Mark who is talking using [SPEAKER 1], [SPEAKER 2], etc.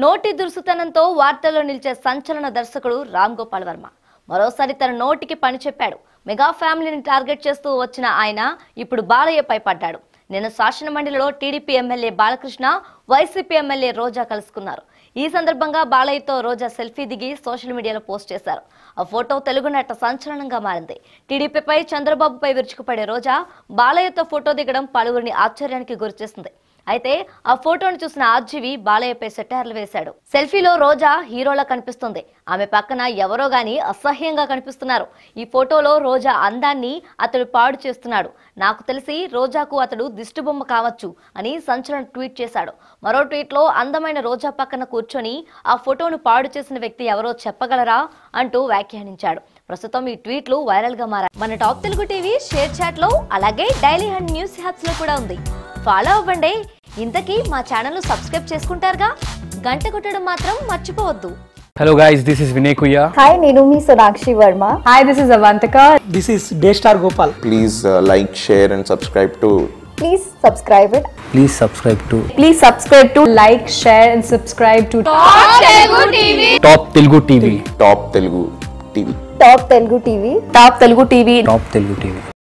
[SPEAKER 1] నోటి దురుసుతనంతో వార్తల్లో నిలిచే సంచలన దర్శకుడు రామ్ గోపాల్ వర్మ మరోసారి తన నోటికి పని చెప్పాడు మెగా ఫ్యామిలీని టార్గెట్ చేస్తూ వచ్చిన ఆయన ఇప్పుడు బాలయ్యపై పడ్డాడు నిన్న శాసన మండలిలో టీడీపీ ఎమ్మెల్యే బాలకృష్ణ వైసీపీ ఎమ్మెల్యే రోజా కలుసుకున్నారు ఈ సందర్భంగా బాలయ్యతో రోజా సెల్ఫీ దిగి సోషల్ మీడియాలో పోస్ట్ చేశారు ఆ ఫోటో తెలుగు నట సంచలనంగా మారింది టీడీపీపై చంద్రబాబుపై విరుచుకుపడే రోజా బాలయ్యతో ఫోటో దిగడం పలువురిని ఆశ్చర్యానికి గురిచేస్తుంది అయితే ఆ ఫోటోను చూసిన ఆర్జీవి బాలయ్యపై సెటార్లు వేశాడు సెల్ఫీలో రోజా హీరోలా కనిపిస్తుంది ఆమె పక్కన ఎవరో గాని అసహ్యంగా కనిపిస్తున్నారు ఈ ఫోటోలో రోజా అందాన్ని అతడు పాడు చేస్తున్నాడు నాకు తెలిసి రోజాకు అతడు దిష్టిబొమ్మ కావచ్చు అని సంచలన ట్వీట్ చేశాడు మరో ట్వీట్లో అందమైన రోజా పక్కన కూర్చొని ఆ ఫోటోను పాడు చేసిన వ్యక్తి ఎవరో చెప్పగలరా అంటూ వ్యాఖ్యానించాడు ప్రస్తుతం ఈ ట్వీట్లు వైరల్ గా మారాయి మన Top Telugu TV ShareChat లో అలాగే డైలీ హండ్ న్యూస్ హ్యాప్స్ లో కూడా ఉంది ఫాలో అవ్వండి ఇంతకీ మా ఛానల్ సబ్స్క్రైబ్ చేసుకుంటారుగా గంట కొట్టడం మాత్రం మర్చిపోవద్దు
[SPEAKER 2] Hello guys, this is Vinay Kuya.
[SPEAKER 3] Hi నేను మీ Sonakshi Varma
[SPEAKER 4] Hi, this is Avantika.
[SPEAKER 5] This is Daystar Gopal.
[SPEAKER 6] please uh, like, share, and subscribe to
[SPEAKER 3] please subscribe it
[SPEAKER 2] Please subscribe to
[SPEAKER 4] Please subscribe to like, share, and subscribe to
[SPEAKER 2] Top Telugu TV.
[SPEAKER 6] Top Telugu TV.
[SPEAKER 3] Top Telugu TV
[SPEAKER 4] Top Telugu TV.
[SPEAKER 2] Top Telugu TV.